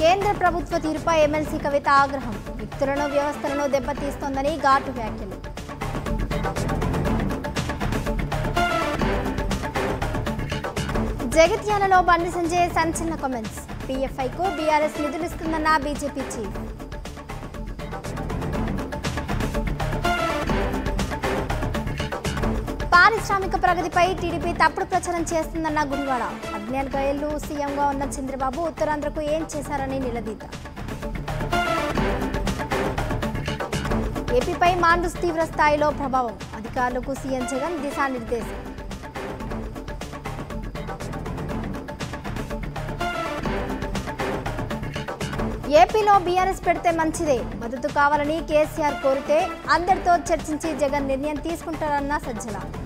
కేంద్ర ప్రభుత్వ తీరుపై ఎమ్మెల్సీ కవిత ఆగ్రహం వ్యక్తులను వ్యవస్థలను దెబ్బతీస్తోందని ఘాటు వ్యాఖ్యలు జగిత్యాలలో బండి సంజయ్ సంచలన కామెంట్స్ పీఎఫ్ఐకు బీఆర్ఎస్ నిధులిస్తుందన్న బీజేపీ చీఫ్ పారిశ్రామిక ప్రగతిపై టీడీపీ తప్పుడు ప్రచారం చేస్తుందన్న గుడివాడ అజ్ఞాన్ గయల్లు సీఎంగా ఉన్న చంద్రబాబు ఉత్తరాంధ్రకు ఏం చేశారని నిలదీత ఏపీపై మాండూస్ తీవ్ర స్థాయిలో ప్రభావం అధికారులకు సీఎం జగన్ దిశానిర్దేశం ఏపీలో బీఆర్ఎస్ పెడితే మంచిదే మద్దతు కావాలని కేసీఆర్ కోరితే అందరితో చర్చించి జగన్ నిర్ణయం తీసుకుంటారన్న సజ్జల